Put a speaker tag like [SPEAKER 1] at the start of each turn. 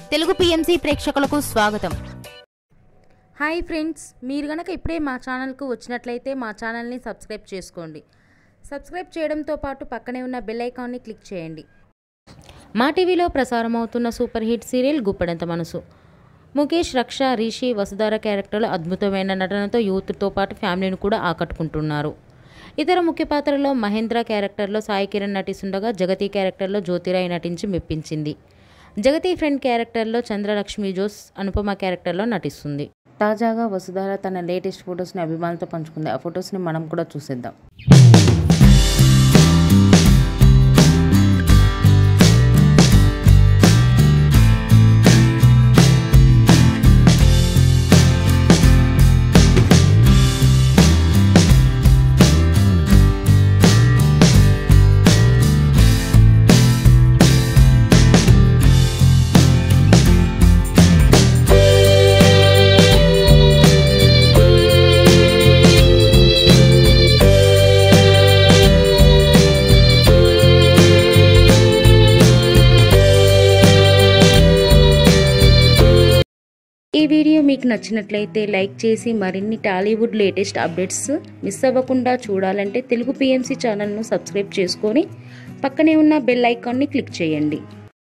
[SPEAKER 1] Telugu PMC ప్రేక్షకులకు స్వాగతం
[SPEAKER 2] hi friends మీరు గనక ఇప్పుడే మా ఛానల్కు వచ్చినట్లయితే మా ఛానల్ని సబ్స్క్రైబ్ చేసుకోండి సబ్స్క్రైబ్ చేయడంతో పాటు పక్కనే ఉన్న బెల్ ఐకాన్ని క్లిక్ చేయండి మా టీవీలో ప్రసారం అవుతున్న సూపర్ హిట్ సీరియల్ గుప్పడంత మనసు ముఖేష్ రక్ష రిషి వసుధార క్యారెక్టర్లు అద్భుతమైన నటనతో యూత్తో పాటు ఫ్యామిలీని కూడా ఆకట్టుకుంటున్నారు ఇతర ముఖ్య పాత్రలో మహేంద్ర క్యారెక్టర్లో సాయి కిరణ్ నటిస్తుండగా జగతి క్యారెక్టర్లో జ్యోతిరాయ్ నటించి మెప్పించింది జగతి ఫ్రెండ్ క్యారెక్టర్లో చంద్రలక్ష్మి జోస్ అనుపమ క్యారెక్టర్లో నటిస్తుంది తాజాగా వసుధార తన లేటెస్ట్ ఫొటోస్ని అభిమానులతో పంచుకుంది ఆ ఫొటోస్ని మనం కూడా చూసేద్దాం ఈ వీడియో మీకు నచ్చినట్లయితే లైక్ చేసి మరిన్ని టాలీవుడ్ లేటెస్ట్ అప్డేట్స్ మిస్ అవ్వకుండా చూడాలంటే తెలుగు పిఎంసి ఛానల్ను సబ్స్క్రైబ్ చేసుకొని పక్కనే ఉన్న బెల్ ఐకాన్ని క్లిక్ చేయండి